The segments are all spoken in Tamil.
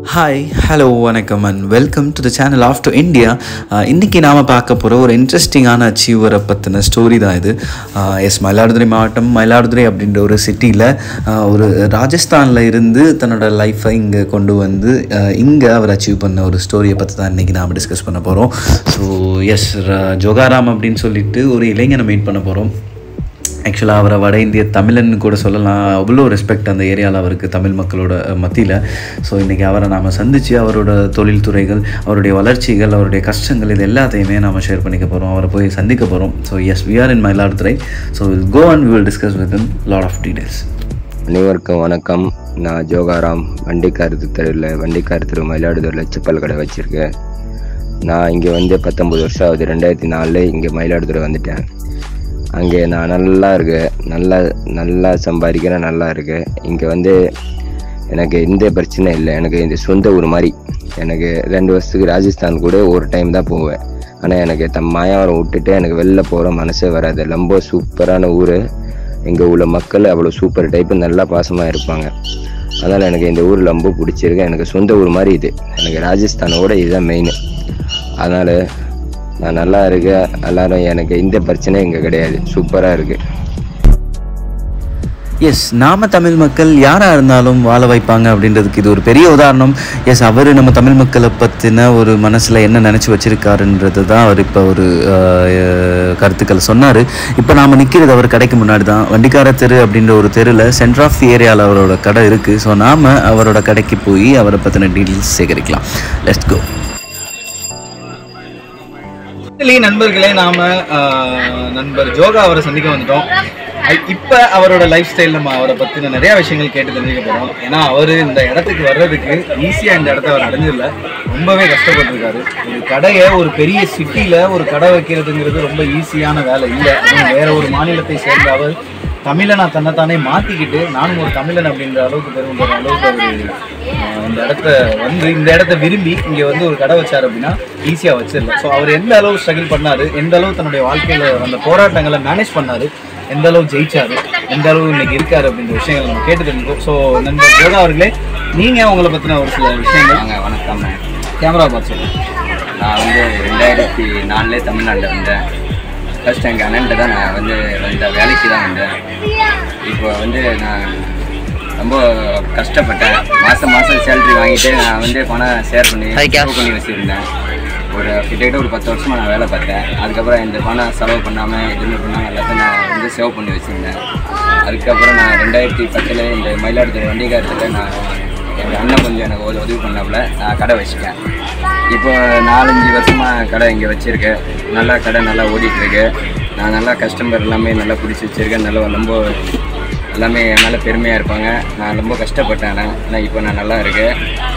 ஹாய் ஹலோ வணக்கம் and welcome to the channel of to India இன்றைக்கி நாம் பார்க்க போகிற ஒரு இன்ட்ரெஸ்டிங்கான அச்சீவரை பற்றின ஸ்டோரி தான் இது எஸ் மயிலாடுதுறை மாவட்டம் மயிலாடுதுறை அப்படின்ற ஒரு சிட்டியில் ஒரு ராஜஸ்தானில் இருந்து தன்னோட லைஃப்பை இங்கே கொண்டு வந்து இங்கே அவர் அச்சீவ் பண்ண ஒரு ஸ்டோரியை பற்றி தான் இன்றைக்கி நாம் டிஸ்கஸ் பண்ண போகிறோம் ஸோ எஸ் ஜோகாராம் அப்படின்னு சொல்லிட்டு ஒரு இளைஞனை மீட் பண்ண போகிறோம் ஆக்சுவலாக அவரை வட இந்திய தமிழன் கூட சொல்லலாம் அவ்வளோ ரெஸ்பெக்ட் அந்த ஏரியாவில் அவருக்கு தமிழ் மக்களோட மத்தியில் ஸோ இன்றைக்கி அவரை நாம் சந்தித்து அவரோட தொழில்துறைகள் அவருடைய வளர்ச்சிகள் அவருடைய கஷ்டங்கள் இது எல்லாத்தையுமே நாம் ஷேர் பண்ணிக்க போகிறோம் அவரை போய் சந்திக்க போகிறோம் so as we are in Mayiladuthurai so will go and will discuss with in lot of details அனைவருக்கும் வணக்கம் நான் ஜோகாராம் வண்டிக்காரத்து தெருவில் வண்டிக்கார தெரு மயிலாடுதுறையில் செப்பல் கடை வச்சுருக்கேன் நான் இங்கே வந்து பத்தொம்பது வருஷம் ஆகுது ரெண்டாயிரத்தி நாலில் இங்கே மயிலாடுதுறை வந்துட்டேன் அங்கே நான் நல்லா இருக்கேன் நல்லா நல்லா சம்பாதிக்கிறேன் நல்லா இருக்கேன் இங்கே வந்து எனக்கு எந்த பிரச்சனை இல்லை எனக்கு இந்த சொந்த ஊர் மாதிரி எனக்கு ரெண்டு வருஷத்துக்கு ராஜஸ்தான் கூட ஒரு டைம் தான் போவேன் ஆனால் எனக்கு தம் மாயாவரம் விட்டுட்டு எனக்கு வெளில போகிற மனசே வராது ரொம்ப சூப்பரான ஊர் எங்கள் உள்ள மக்கள் அவ்வளோ சூப்பர் டைப்பு நல்லா பாசமாக இருப்பாங்க அதனால் எனக்கு இந்த ஊர் ரொம்ப பிடிச்சிருக்கு எனக்கு சொந்த ஊர் மாதிரி இது எனக்கு ராஜஸ்தானோட இதுதான் மெயின் அதனால் நான் நல்லா இருக்கேன் எல்லாரும் எனக்கு எந்த பிரச்சனையும் இங்கே கிடையாது சூப்பராக இருக்குது எஸ் நாம தமிழ் மக்கள் யாராக இருந்தாலும் வாழ வைப்பாங்க அப்படின்றதுக்கு இது ஒரு பெரிய உதாரணம் எஸ் அவர் நம்ம தமிழ் மக்களை பற்றின ஒரு மனசில் என்ன நினச்சி வச்சிருக்காருன்றது தான் அவர் இப்போ ஒரு ஆஹ், கருத்துக்கள் சொன்னார் இப்போ நாம் நிற்கிறது அவர் கடைக்கு முன்னாடி தான் வண்டிக்கார தெரு அப்படின்ற ஒரு தெருவில் சென்டர் ஆஃப் தி ஏரியாவில் அவரோட கடை இருக்குது ஸோ நாம் அவரோட கடைக்கு போய் அவரை பற்றின டீட்டெயில்ஸ் சேகரிக்கலாம் லெட்ஸ் கோ Actually, நண்பர்களே நாம ஆஹ், நண்பர் ஜோகா அவரை சந்திக்க வந்துட்டோம் ஐ- இப்ப அவரோட லைஃப் ஸ்டைல் நம்ம அவரை பத்தின நிறைய விஷயங்கள் கேட்டு தெரிஞ்சுக்க போறோம் ஏன்னா அவரு இந்த இடத்துக்கு வர்றதுக்கு ஈஸியா இந்த இடத்த அவர் அடைஞ்சதில்ல ரொம்பவே கஷ்டப்பட்டிருக்காரு ஒரு கடையை ஒரு பெரிய சிட்டில ஒரு கடை வைக்கிறதுங்கிறது ரொம்ப ஈஸியான வேலை இல்லை அதுவும் வேற ஒரு மாநிலத்தை சேர்ந்த அவர் தமிழனா தன்னைத்தானே மாத்திக்கிட்டு நானும் ஒரு தமிழன் அப்படின்ற அளவுக்கு பெருமைப்படுற அளவுக்கு அவரு ஆஹ், இந்த இடத்த வந்து இந்த இடத்த விரும்பி இங்க வந்து ஒரு கடை வச்சாரு அப்படின்னா ஈஸியா வச்சிடலாம் ஸோ அவர் எந்த அளவு ஸ்ட்ரகிள் பண்ணாரு எந்த அளவு தன்னுடைய வாழ்க்கையில அந்த போராட்டங்களை மேனேஜ் பண்ணாரு எந்த அளவு ஜெயிச்சாரு எந்த அளவு இன்னைக்கு இருக்காரு அப்படின்ற விஷயங்கள் நம்ம கேட்டு தெரிஞ்சுக்கோ ஸோ நண்பர் யோகா அவர்களே நீங்க உங்களை பத்தின ஒரு சில விஷயங்கள் வாங்க வணக்கம் கேமரா பார்த்து சொல்லுங்க நான் வந்து ரெண்டாயிரத்தி நாலுலே தமிழ்நாட்டில் வந்தேன் ஃபர்ஸ்ட் எங்கள் அண்ணன்ட்ட தான் நான் வந்து வந்த வேலைக்கு தான் வந்தேன் இப்போ வந்து நான் ரொம்ப கஷ்டப்பட்டேன் மாதம் மாதம் சேலரி வாங்கிட்டு நான் வந்து பணம் ஷேர் பண்ணி சேவ் பண்ணி வச்சுருந்தேன் ஒரு கிட்டத்தட்ட ஒரு பத்து வருஷமாக நான் வேலை பார்த்தேன் அதுக்கப்புறம் இந்த பணம் செலவு பண்ணாமல் எதுவுமே பண்ணாமல் எல்லாத்தையும் நான் வந்து சேவ் பண்ணி வச்சுருந்தேன் அதுக்கப்புறம் நான் ரெண்டாயிரத்தி பத்தில் இந்த மயிலாடுதுறை வண்டிகாரத்தில் நான் எங்கள் அண்ணன் கொஞ்சம் எனக்கு உதவி உதவி பண்ணாப்புல நான் கடை வச்சுட்டேன் இப்போ நாலஞ்சு வருஷமாக கடை இங்கே வச்சுருக்கேன் நல்லா கடை நல்லா ஓடிட்டு இருக்கு நான் நல்லா கஸ்டமர் எல்லாமே நல்லா பிடிச்சி வச்சுருக்கேன் நல்லா ரொம்ப எல்லாமே என் மேலே பெருமையாக இருப்பாங்க நான் ரொம்ப கஷ்டப்பட்டேன் நான் ஆனால் இப்போ நான் நல்லா இருக்கேன்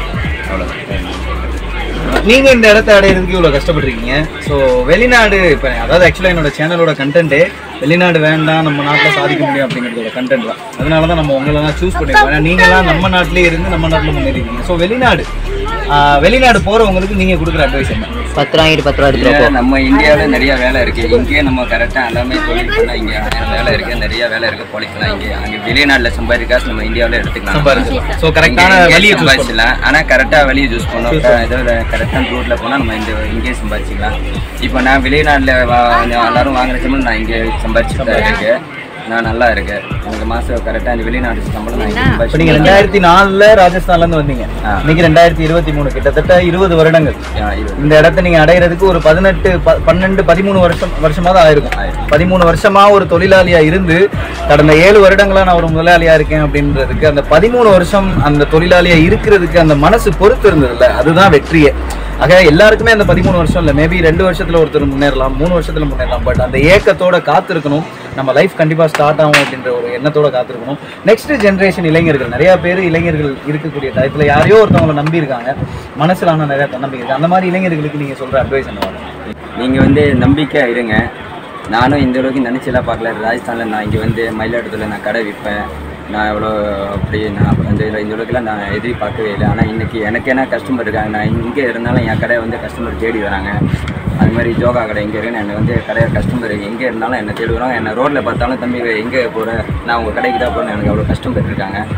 அவ்வளோதான் நீங்க இந்த இடத்த அடையிறதுக்கு இவ்வளவு கஷ்டப்பட்டிருக்கீங்க ஸோ வெளிநாடு இப்போ அதாவது ஆக்சுவலாக என்னோட சேனலோட கண்டென்ட்டே வெளிநாடு வேண்டாம் நம்ம நாட்டில் சாதிக்க முடியும் அப்படிங்கிறதோட கண்டென்ட் தான் அதனால தான் நம்ம உங்களெல்லாம் சூஸ் பண்ணிருக்கோம் ஏன்னா நீங்களாம் நம்ம நாட்டிலே இருந்து நம்ம நாட்டில் முன்னேறிக்கீங்க ஸோ வெளிநாடு ஆஹ் வெளிநாடு போறவங்களுக்கு நீங்க கொடுக்குற அட்வைஸ் என்ன பத்து ரூபா வாங்கிட்டு பத்து ரூபா எடுத்துட்டு இல்ல, நம்ம இந்தியாவில் நிறைய வேலை இருக்கு இங்கேயே நம்ம கரெக்டாக எல்லாமே தொழில் பண்ணால் இங்கே வேலை இருக்கு நிறைய வேலை இருக்கு பொழைக்கலாம் இங்கே அங்கே வெளிநாட்டில் சம்பாதிக்க நம்ம இந்தியாவில் எடுத்துக்கலாம் சம்பாதிச்சு ஸோ கரெக்டான இங்கே வழியை சூஸ் பண்ணலாம் சம்பாதிச்சிடலாம் ஆனால் கரெக்டாக வெளியே சூஸ் பண்ணோம் ஏதோ கரெக்டான ரூட்டில் போனால் நம்ம இந்த இங்கேயே சம்பாதிச்சிக்கலாம் இப்போ நான் வெளிநாட்டில் எல்லாரும் வாங்குற சம்பளம் நான் இங்கே சம்பாதிச்சுட்டு தான் இருக்கேன் நான் நல்லா இருக்கேன் எனக்கு மாதம் கரெக்டாக இந்த வெளிநாட்டு சம்பளம் நான் இங்கே இப்போ நீங்க சம்பாதிச்சு ரெண்டாயிரத்தி நாலுல ராஜஸ்தான்ல இருந்து வந்தீங்க ஆ. இன்னைக்கு ரெண்டாயிரத்தி இருபத்தி மூணு கிட்டத்தட்ட இருபது வருடங்கள் ஆ, இது இந்த இடத்த நீங்க அடையிறதுக்கு ஒரு பதினெட்டு ப- பன்னெண்டு பதிமூணு வருஷம் வருஷமா தான் ஆயிருக்கும் ஆயிருக்கும். பதிமூணு வருஷமா ஒரு தொழிலாளியா இருந்து கடந்த ஏழு வருடங்களா நான் ஒரு முதலாளியா இருக்கேன் அப்படின்றதுக்கு அந்த பதிமூணு வருஷம் அந்த தொழிலாளியா இருக்கிறதுக்கு அந்த மனசு பொறுத்து இருந்ததுல்ல அதுதான் வெற்றியே ஆக எல்லாருக்குமே அந்த பதிமூணு வருஷம் இல்லை மேபி ரெண்டு வருஷத்துல ஒருத்தர் முன்னேறலாம் மூணு வருஷத்துல முன்னேறலாம் பட் அந்த ஏக்கத்தோட காத்திருக்கணும் நம்ம லைஃப் கண்டிப்பா ஸ்டார்ட் ஆகும் அப்படின்ற ஒரு எண்ணத்தோட காத்திருக்கணும் நெக்ஸ்ட் ஜென்ரேஷன் இளைஞர்கள் நிறைய பேர் இளைஞர்கள் இருக்கக்கூடிய டயத்துல யாரையோ ஒருத்தவங்களை நம்பி இருக்காங்க மனசுல ஆனா நிறைய தன்னம்பிக்கை இருக்கு அந்த மாதிரி இளைஞர்களுக்கு நீங்க சொல்ற அட்வைஸ் என்ன நீங்கள் வந்து நம்பிக்கையாக இருங்க நானும் இந்த அளவுக்கு நினச்செல்லாம் பார்க்கல ராஜஸ்தானில் நான் இங்கே வந்து மயிலாடுதுறையில் நான் கடை விற்பேன் நான் எவ்வளோ அப்படி நான் வந்து இந்த அளவுக்குலாம் நான் எதிர்பார்க்கவே இல்லை ஆனால் இன்றைக்கி எனக்கு என்ன கஸ்டமர் இருக்காங்க நான் இங்கே இருந்தாலும் என் கடை வந்து கஸ்டமர் தேடி வராங்க அது மாதிரி ஜோகா கடை எங்கே இருக்குன்னு என்னை வந்து கடை கஸ்டமர் எங்கே இருந்தாலும் என்னை தேடி வராங்க என்னை ரோட்டில் பார்த்தாலும் தம்பி எங்கே போகிற நான் உங்கள் கடைக்கு தான் போகிறேன் எனக்கு அவ்வளோ கஸ்டமர் இருக்காங்க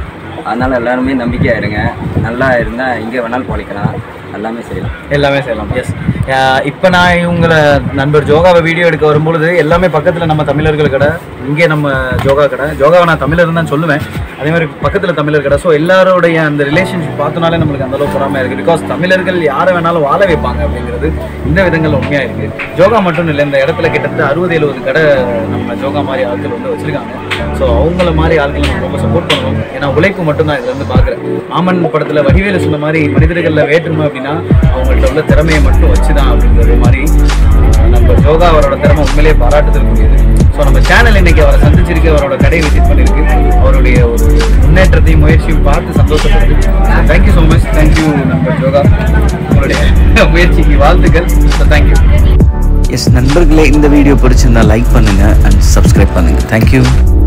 அதனால் எல்லாருமே நம்பிக்கையாக இருங்க நல்லா இருந்தால் எங்கே வேணாலும் பொழைக்கலாம் எல்லாமே செய்யலாம் எல்லாமே செய்யலாம் எஸ் இப்போ நான் இவங்களை நண்பர் ஜோகாவை வீடியோ எடுக்க வரும்பொழுது எல்லாமே பக்கத்தில் நம்ம தமிழர்கள் கடை இங்கே நம்ம ஜோகா கடை ஜோகாவை நான் தமிழர் தான் சொல்லுவேன் அதே மாதிரி பக்கத்தில் தமிழர் கடை ஸோ எல்லாரோடைய அந்த ரிலேஷன்ஷிப் பார்த்தனாலே நம்மளுக்கு அந்த அளவுக்கு பொறாமையாக இருக்குது பிகாஸ் தமிழர்கள் யாரை வேணாலும் வாழ வைப்பாங்க அப்படிங்கிறது இந்த விதங்கள் உண்மையாக இருக்குது ஜோகா மட்டும் இல்லை இந்த இடத்துல கிட்டத்தட்ட அறுபது எழுபது கடை நம்ம ஜோகா மாதிரி ஆட்கள் வந்து வச்சுருக்காங்க ஸோ அவங்கள மாதிரி ஆட்களை நம்ம ரொம்ப சப்போர்ட் பண்ணணும் ஏன்னா உழைப்பு மட்டும் தான் இதுல இருந்து பார்க்குறேன் மாமன் படத்தில் வடிவேலு சொன்ன மாதிரி மனிதர்களில் வேற்றுமை அப்படின்னா அவங்கள்ட்ட உள்ள திறமையை மட்டும் வச்சு தான் அப்படிங்கிற மாதிரி ஆஹ், நம்ம ஜோகா அவரோட திறமை உண்மையிலேயே பாராட்டுதற்குரியது ஸோ நம்ம சேனல் இன்னைக்கு அவரை சந்திச்சிருக்கு அவரோட கடையை விசிட் பண்ணியிருக்கு அவருடைய ஒரு முன்னேற்றத்தையும் முயற்சியும் பார்த்து சந்தோஷப்படுது தேங்க்யூ ஸோ மச் தேங்க்யூ நண்பர் ஜோகா உங்களுடைய முயற்சிக்கு வாழ்த்துக்கள் ஸோ தேங்க்யூ எஸ் நண்பர்களே இந்த வீடியோ பிடிச்சிருந்தா லைக் பண்ணுங்கள் அண்ட் சப்ஸ்கிரைப் பண்ணுங்கள் தேங்க்யூ